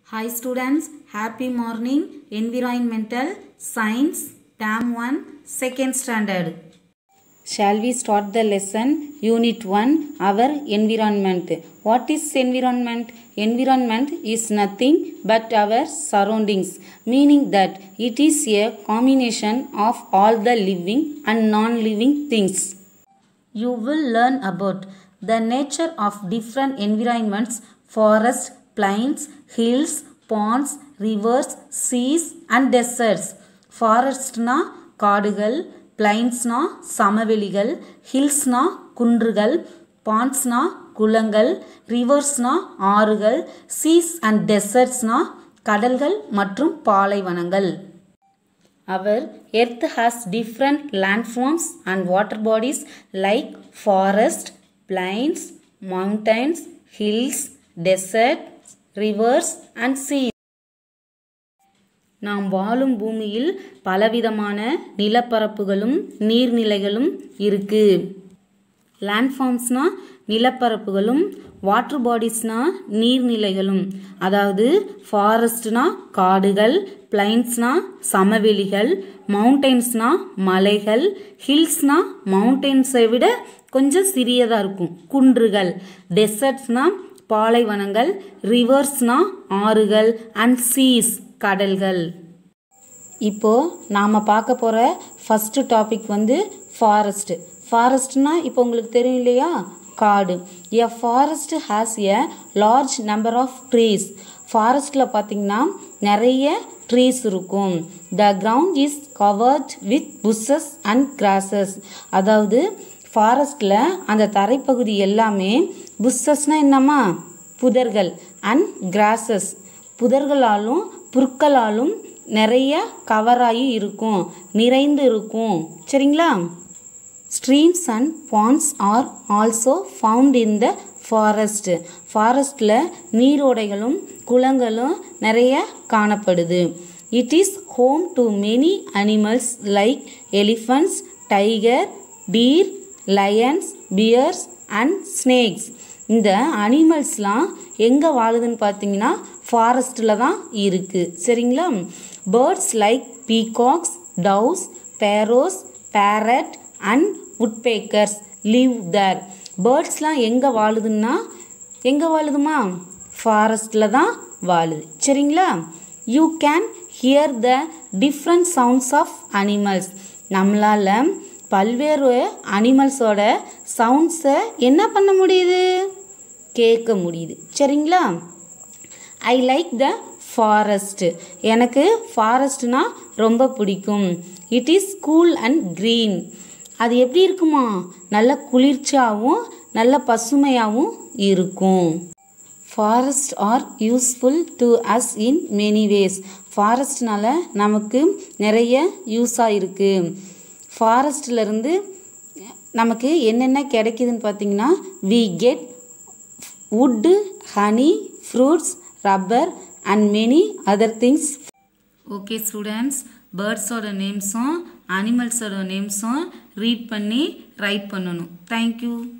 Hi students, happy morning. Environmental Science, Term 1, Second Standard. Shall we start the lesson? Unit 1, Our Environment. What is environment? Environment is nothing but our surroundings, meaning that it is a combination of all the living and non-living things. You will learn about the nature of different environments, forests, plains, hills, ponds, rivers, seas and deserts. ஃபாரஸ்ட்னா காடுகள் பிளைன்ஸ்னா சமவெளிகள் ஹில்ஸ்னா குன்றுகள் பாண்ட்ஸ்னா குளங்கள் ரிவர்ஸ்னா ஆறுகள் cheese and டெசர்ட்ஸ்னா கடல்கள் மற்றும் பாலைவனங்கள் Our earth has different landforms and water bodies like forest, plains, mountains, hills, deserts, rivers and seas. நாம் வாழும் பூமியில் பலவிதமான நிலப்பரப்புகளும் நீர்நிலைகளும் இருக்கு லேண்ட்ஃபார்ம்ஸ்னா நிலப்பரப்புகளும் வாட்டர் பாடிஸ்னா நீர்நிலைகளும் அதாவது ஃபாரஸ்ட்னா காடுகள் பிளைன்ஸ்னா சமவெளிகள் மவுண்டெயின்ஸ்னா மலைகள் ஹில்ஸ்னா மவுண்டெயின்ஸை விட கொஞ்சம் சிறியதாக இருக்கும் குன்றுகள் டெசர்ட்ஸ்னா பாலைவனங்கள் ரிவர்ஸ்னா ஆறுகள் அண்ட் சீஸ் கடல்கள் இப்போ நாம் பார்க்க போகிற ஃபஸ்ட்டு டாபிக் வந்து ஃபாரஸ்ட்டு ஃபாரஸ்ட்னா இப்போ உங்களுக்கு தெரியும் இல்லையா காடு a forest has a large number of trees ஃபாரஸ்ட்டில் பார்த்திங்கன்னா நிறைய ட்ரீஸ் இருக்கும் the ground is covered with bushes and grasses அதாவது ஃபாரஸ்ட்டில் அந்த தரைப்பகுதி எல்லாமே புஷஸ்னால் என்னம்மா புதர்கள் அண்ட் கிராசஸ் புதர்களாலும் புற்களாலும் நிறைய கவராகி இருக்கும் நிறைந்து இருக்கும் சரிங்களா streams and ponds are also found in the forest ஃபாரஸ்டில் நீரோடைகளும் குளங்களும் நிறைய காணப்படுது it is home to many animals like elephants tiger deer lions bears and snakes இந்த அனிமல்ஸ்லாம் எங்கே வாழுதுன்னு பார்த்தீங்கன்னா ஃபாரஸ்ட்டில் தான் இருக்குது சரிங்களா birds like peacocks doves sparrows parrot and woodpeckers live there பேர்ட்ஸ்லாம் எங்கே வாழுதுன்னா எங்கே வாழுதுமா ஃபாரஸ்ட்டில் தான் வாழுது சரிங்களா you can hear the different sounds of animals நம்மளால் பல்வேறு அனிமல்ஸோட சவுண்ட்ஸை என்ன பண்ண முடியுது கேட்க முடியுது சரிங்களா ஐ லைக் த ஃபாரஸ்ட் எனக்கு ஃபாரஸ்ட்னா ரொம்ப பிடிக்கும் it is cool and green அது எப்படி இருக்குமா நல்ல குளிர்ச்சியாகவும் நல்ல பசுமையாகவும் இருக்கும் forest are useful to us in many ways ஃபாரஸ்ட்னால நமக்கு நிறைய யூஸாக இருக்குது ஃபாரஸ்ட்லேருந்து நமக்கு என்னென்ன கிடைக்குதுன்னு பார்த்தீங்கன்னா we get wood honey fruits rubber and many other things okay students பேர்ட்ஸோட நேம்ஸும் அனிமல்ஸோட நேம்ஸும் ரீட் பண்ணி ரைட் பண்ணணும் தேங்க்யூ